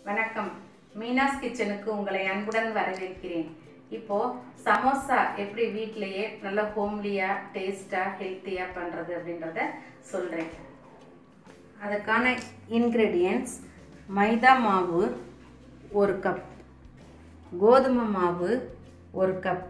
வணக்கம் மீனாஸ் கிச்சனுக்கு உங்களை அன்புடன் வரவேற்கிறேன் இப்போ சமோசா எப்படி வீட்டிலேயே நல்ல ஹோம்லியா டேஸ்டா ஹெல்த்தியா பண்றது அப்படின்றத சொல்றேன் அதுக்கான இன்க்ரெடியன்ட்ஸ் மைதா மாவு ஒரு கப் கோதுமை மாவு ஒரு கப்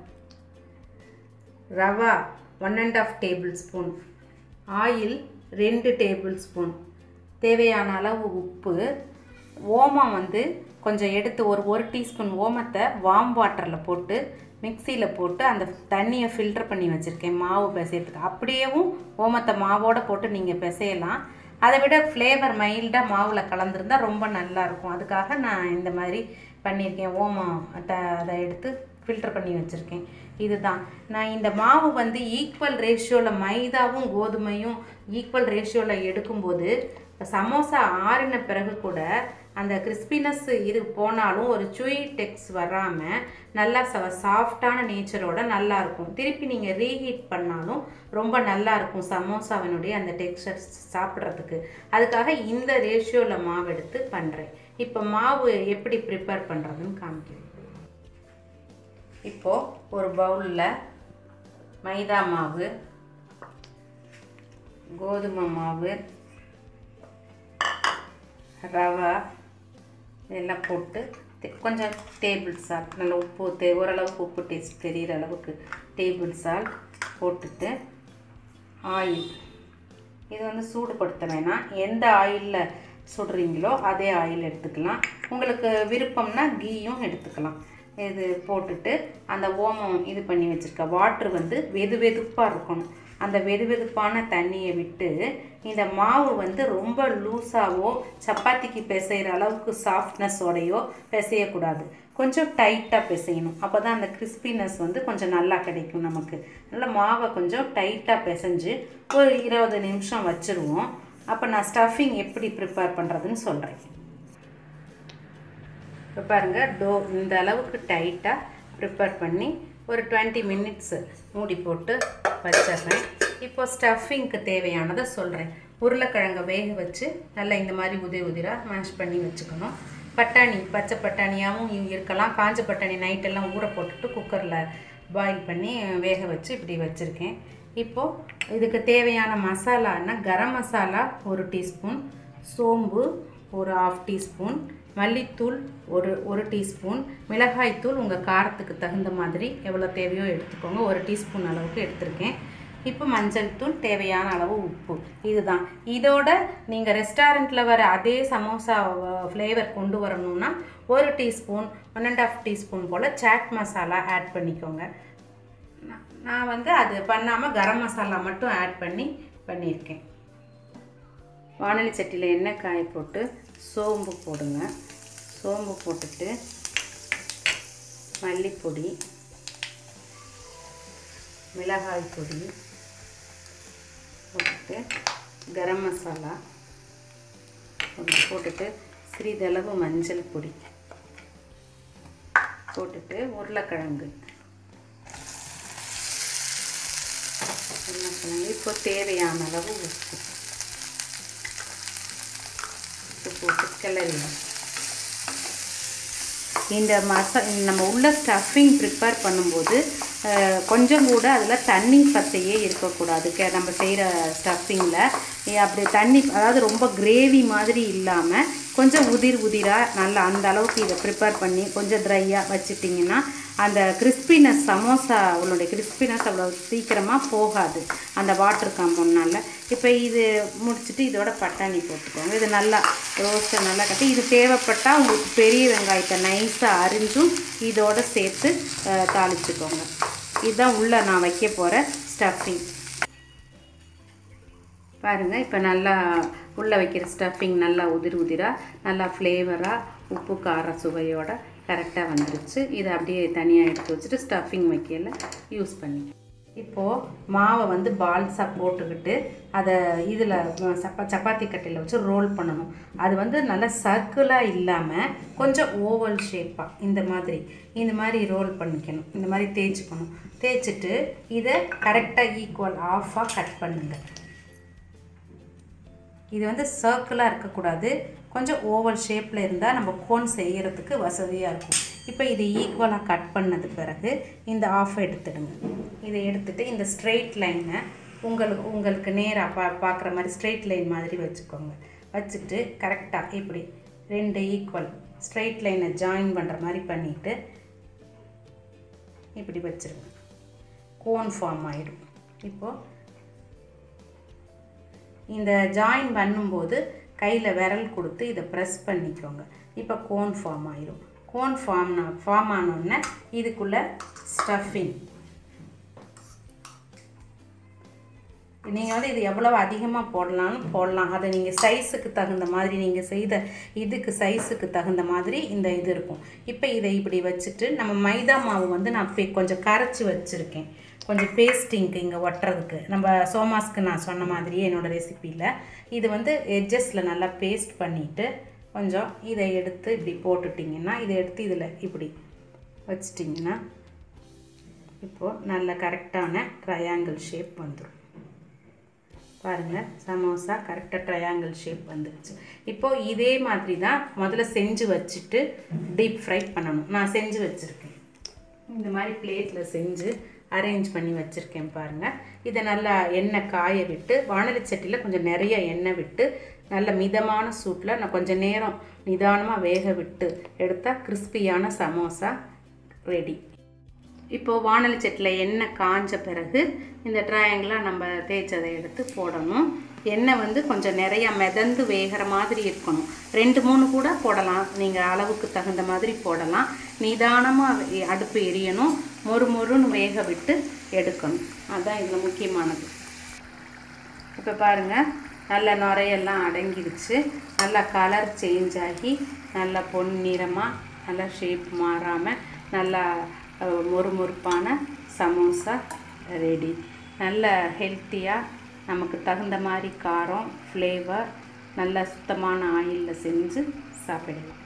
ரவா one and half tablespoon oil ரெண்டு டேபிள் ஸ்பூன் தேவையான அளவு உப்பு ஓமம் வந்து கொஞ்சம் எடுத்து ஒரு ஒரு டீஸ்பூன் ஓமத்தை வார்ம் வாட்டரில் போட்டு மிக்சியில் போட்டு அந்த தண்ணியை ஃபில்டர் பண்ணி வச்சுருக்கேன் மாவு பிசையறதுக்கு அப்படியேவும் ஓமத்தை மாவோடு போட்டு நீங்கள் பிசையலாம் அதை விட ஃப்ளேவர் மைல்டாக மாவில் கலந்துருந்தா ரொம்ப நல்லாயிருக்கும் அதுக்காக நான் இந்த மாதிரி பண்ணியிருக்கேன் ஓமம் த அதை எடுத்து ஃபில்டர் பண்ணி வச்சுருக்கேன் இதுதான் நான் இந்த மாவு வந்து ஈக்குவல் ரேஷியோவில் மைதாவும் கோதுமையும் ஈக்குவல் ரேஷியோவில் எடுக்கும்போது இப்போ சமோசா ஆறின பிறகு கூட அந்த கிறிஸ்பினஸ் இது போனாலும் ஒரு சுய் டெக்ஸ் வராமல் நல்லா ச சாஃப்டான நேச்சரோட நல்லா இருக்கும் திருப்பி நீங்கள் ரீஹீட் பண்ணாலும் ரொம்ப நல்லா இருக்கும் சமோசாவினுடைய அந்த டெக்ஸ்சர் சாப்பிட்றதுக்கு அதுக்காக இந்த ரேஷியோவில் மாவு எடுத்து பண்ணுறேன் இப்போ மாவு எப்படி ப்ரிப்பேர் பண்ணுறதுன்னு காமிக்கிறேன் இப்போது ஒரு பவுலில் மைதா மாவு கோதுமை மாவு ரவா இதெல்லாம் போட்டு தே- கொஞ்சம் டேபிள் சால்ட் நல்ல உப்பு தே ஓரளவுக்கு உப்பு டேஸ்ட் தெரிகிற அளவுக்கு டேபிள் சால்ட் போட்டுட்டு ஆயில் இது வந்து சூடுபடுத்த வேணாம் எந்த ஆயிலில் சுடுறீங்களோ அதே ஆயில் எடுத்துக்கலாம் உங்களுக்கு விருப்பம்னா கீயும் எடுத்துக்கலாம் இது போட்டுட்டு அந்த ஓமம் இது பண்ணி வச்சுருக்க வாட்ரு வந்து வெது வெதுப்பாக இருக்கணும் அந்த வெது வெதுப்பான தண்ணியை விட்டு இந்த மாவு வந்து ரொம்ப லூஸாவோ சப்பாத்திக்கு பிசைகிற அளவுக்கு சாஃப்ட்னஸோடையோ பிசையக்கூடாது கொஞ்சம் டைட்டாக பிசையணும் அப்போ தான் அந்த கிறிஸ்பினஸ் வந்து கொஞ்சம் நல்லா கிடைக்கும் நமக்கு நல்லா மாவை கொஞ்சம் டைட்டாக பிசைஞ்சு ஒரு இருபது நிமிஷம் வச்சுருவோம் அப்போ நான் ஸ்டஃபிங் எப்படி ப்ரிப்பேர் பண்ணுறதுன்னு சொல்கிறேன் இப்போ பாருங்கள் டோ இந்த அளவுக்கு டைட்டாக ப்ரிப்பேர் பண்ணி ஒரு டுவெண்ட்டி மினிட்ஸு மூடி போட்டு வச்சிடுறேன் இப்போ ஸ்டஃபிங்க்கு தேவையானதை சொல்கிறேன் உருளைக்கிழங்கை வேக வச்சு நல்லா இந்த மாதிரி உதிரி உதிராக மேஷ் பண்ணி வச்சுக்கணும் பட்டாணி பச்சை பட்டாணியாகவும் இருக்கலாம் காஞ்ச பட்டாணி நைட்டெல்லாம் ஊற போட்டுட்டு குக்கரில் பாயில் பண்ணி வேக வச்சு இப்படி வச்சுருக்கேன் இப்போது இதுக்கு தேவையான மசாலான்னா கரம் மசாலா ஒரு டீஸ்பூன் சோம்பு ஒரு ஆஃப் டீஸ்பூன் மல்லித்தூள் ஒரு ஒரு டீஸ்பூன் மிளகாய்த்தூள் உங்கள் காரத்துக்கு தகுந்த மாதிரி எவ்வளோ தேவையோ எடுத்துக்கோங்க ஒரு டீஸ்பூன் அளவுக்கு எடுத்திருக்கேன் இப்போ மஞ்சள் தூள் தேவையான அளவு உப்பு இதுதான் இதோட நீங்கள் ரெஸ்டாரண்ட்டில் வர அதே சமோசா ஃப்ளேவர் கொண்டு வரணும்னா ஒரு teaspoon one and half teaspoon போல் சாட் மசாலா ஆட் பண்ணிக்கோங்க நான்- நான் வந்து அது பண்ணாமல் கரம் மசாலா மட்டும் ஆட் பண்ணி பண்ணியிருக்கேன் வானொலி சட்டியில் எண்ணெய் காய போட்டு சோம்பு போடுங்க சோம்பு போட்டுட்டு மல்லிப்பொடி மிளகாய் பொடி போட்டுட்டு கரம் மசாலா ஒன்று போட்டுட்டு சிறிதளவு மஞ்சள் பொடி போட்டுட்டு உருளைக்கிழங்கு உருளைக்கிழங்கு இப்போ தேவையான அளவு உப்பு உப்பு போட்டு கிளறிடும் இந்த மசா நம்ம உள்ள ஸ்டஃபிங் ப்ரிப்பேர் பண்ணும்போது அஹ், கொஞ்சம் கூட அதில் தண்ணி பத்தையே இருக்கக்கூடாது கே நம்ம செய்கிற ஸ்டஃபிங்கில் அப்படி தண்ணி அதாவது ரொம்ப கிரேவி மாதிரி இல்லாமல் கொஞ்சம் உதிர் உதிராக நல்லா அந்த அளவுக்கு இதை ப்ரிப்பேர் பண்ணி கொஞ்சம் ட்ரையாக வச்சுட்டிங்கன்னா அந்த கிறிஸ்பினஸ் சமோசா அவளுடைய கிறிஸ்பினஸ் அவ்வளோ சீக்கிரமாக போகாது அந்த வாட்டர் காம்பவுண்ட்னால இப்போ இது முடிச்சுட்டு இதோட பட்டாணி போட்டுக்கோங்க இது நல்லா ரோஸ்ட்டை நல்லா கட்டி இது தேவைப்பட்டால் உங்களுக்கு பெரிய வெங்காயத்தை நைஸாக அரிஞ்சும் இதோட சேர்த்து அஹ், தாளிச்சுக்கோங்க இதுதான் உள்ளே நான் வைக்க போகிற ஸ்டஃபிங் பாருங்கள் இப்போ நல்லா உள்ளே வைக்கிற ஸ்டஃபிங் நல்லா உதிர் உதிராக நல்லா ஃப்ளேவராக உப்பு கார சுவையோட கரெக்டாக வந்துருச்சு இதை அப்படியே தனியாக எடுத்து வச்சுட்டு ஸ்டஃபிங் வைக்கல யூஸ் பண்ணி இப்போது மாவை வந்து பால்ஸாக போட்டுக்கிட்டு அதை இதில் சப்பா சப்பாத்தி கட்டையில் வச்சு ரோல் பண்ணணும் அது வந்து நல்லா சர்க்கிளாக இல்லாமல் கொஞ்சம் ஓவல் ஷேப்பாக இந்த மாதிரி இந்த மாதிரி ரோல் பண்ணிக்கணும் இந்த மாதிரி தேய்ச்சிக்கணும் தேய்ச்சிட்டு இதை கரெக்டாக ஈக்குவல் ஆஃபாக கட் பண்ணுங்கள் இது வந்து சர்க்கிளாக இருக்கக்கூடாது கொஞ்சம் ஓவல் ஷேப்பில் இருந்தால் நம்ம கோன் செய்கிறதுக்கு வசதியாக இருக்கும் இப்போ இது ஈக்குவலாக கட் பண்ணது பிறகு இந்த ஆஃப் எடுத்துடுங்க இதை எடுத்துட்டு இந்த ஸ்ட்ரெயிட் லைனை உங்களுக்கு உங்களுக்கு நேராக பா பார்க்குற மாதிரி ஸ்ட்ரெயிட் லைன் மாதிரி வச்சுக்கோங்க வச்சுட்டு கரெக்டாக இப்படி ரெண்டு ஈக்குவல் ஸ்ட்ரெயிட் லைனை ஜாயின் பண்ணுற மாதிரி பண்ணிவிட்டு இப்படி வச்சுருங்க கோன் ஃபார்ம் ஆகிடும் இப்போது இந்த ஜாயின் பண்ணும்போது கையில் விரல் கொடுத்து இதை ப்ரெஸ் பண்ணிக்கோங்க இப்போ கோன் ஃபார்ம் ஆயிடும் கோன் ஃபார்ம் ஃபார்ம் ஆனோடனே இதுக்குள்ளே ஸ்டஃபிங் நீங்கள் வந்து இது எவ்வளவு அதிகமாக போடலாம்னு போடலாம் அதை நீங்கள் சைஸுக்கு தகுந்த மாதிரி நீங்கள் செய்த இதுக்கு சைஸுக்கு தகுந்த மாதிரி இந்த இது இருக்கும் இப்போ இதை இப்படி வச்சுட்டு நம்ம மைதா மாவு வந்து நான் பே கொஞ்சம் கரைச்சி வச்சுருக்கேன் கொஞ்சம் பேஸ்டிங்க்கு இங்கே ஒட்டுறதுக்கு நம்ம சோமாஸ்க்கு நான் சொன்ன மாதிரியே என்னோடய ரெசிப்பியில் இது வந்து எட்ஜஸில் நல்லா பேஸ்ட் பண்ணிவிட்டு கொஞ்சம் இதை எடுத்து இப்படி போட்டுட்டிங்கன்னா இதை எடுத்து இதில் இப்படி வச்சிட்டிங்கன்னா இப்போது நல்ல கரெக்டான ட்ரையாங்கிள் ஷேப் வந்துடும் பாருங்கள் சமோசா கரெக்டாக ட்ரையாங்கிள் ஷேப் வந்துருச்சு இப்போது இதே மாதிரி தான் முதல்ல செஞ்சு வச்சுட்டு டீப் ஃப்ரை பண்ணணும் நான் செஞ்சு வச்சுருக்கேன் இந்த மாதிரி பிளேட்டில் செஞ்சு அரேஞ்ச் பண்ணி வச்சுருக்கேன் பாருங்கள் இதை நல்லா எண்ணெய் காய விட்டு வானலி சட்டியில் கொஞ்சம் நிறைய எண்ணெய் விட்டு நல்ல மிதமான சூட்டில் நான் கொஞ்சம் நேரம் நிதானமாக வேக விட்டு எடுத்தால் கிறிஸ்பியான சமோசா ரெடி இப்போது வானலி சட்டியில் எண்ணெய் காஞ்ச பிறகு இந்த ட்ராயங்களாக நம்ம தேய்ச்சதை எடுத்து போடணும் எண்ணெய் வந்து கொஞ்சம் நிறையா மிதந்து வேகிற மாதிரி இருக்கணும் ரெண்டு மூணு கூட போடலாம் நீங்கள் அளவுக்கு தகுந்த மாதிரி போடலாம் நிதானமாக அடுப்பு எரியணும் மொறு மொறுன்னு வேக விட்டு எடுக்கணும் அதுதான் இதில் முக்கியமானது இப்போ பாருங்கள் நல்ல நுரையெல்லாம் அடங்கிடுச்சு நல்லா கலர் சேஞ்ச் ஆகி நல்லா பொன்னிறமாக நல்லா ஷேப் மாறாமல் நல்லா மொறுமொறுப்பான சமோசா ரெடி நல்ல ஹெல்த்தியாக நமக்கு தகுந்த மாதிரி காரம் ஃப்ளேவர் நல்ல சுத்தமான ஆயிலில் செஞ்சு சாப்பிடலாம்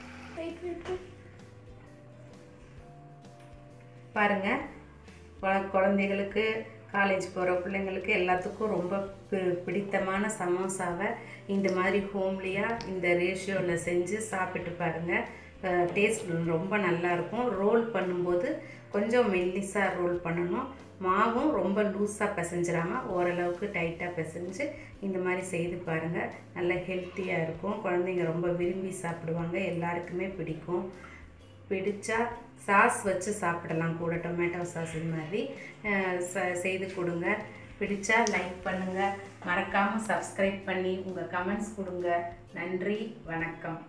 பாருங்கள் குழந்தைகளுக்கு காலேஜ் போகிற பிள்ளைங்களுக்கு எல்லாத்துக்கும் ரொம்ப பிடித்தமான சமோசாவை இந்த மாதிரி ஹோம்லியாக இந்த ரேஷியோவில் செஞ்சு சாப்பிட்டு பாருங்கள் டேஸ்ட் ரொம்ப நல்லாயிருக்கும் ரோல் பண்ணும்போது கொஞ்சம் மெல்லிஸாக ரோல் பண்ணணும் மாவும் ரொம்ப லூஸாக பிசைஞ்சிடாமல் ஓரளவுக்கு டைட்டாக பிசைஞ்சு இந்த மாதிரி செய்து பாருங்கள் நல்ல ஹெல்த்தியாக இருக்கும் குழந்தைங்க ரொம்ப விரும்பி சாப்பிடுவாங்க எல்லாருக்குமே பிடிக்கும் பிடிச்சா சாஸ் வச்சு சாப்பிடலாம் கூட டொமேட்டோ சாஸ் இது மாதிரி செய்து கொடுங்க பிடிச்சா லைக் பண்ணுங்கள் மறக்காமல் சப்ஸ்கிரைப் பண்ணி உங்கள் கமெண்ட்ஸ் கொடுங்க நன்றி வணக்கம்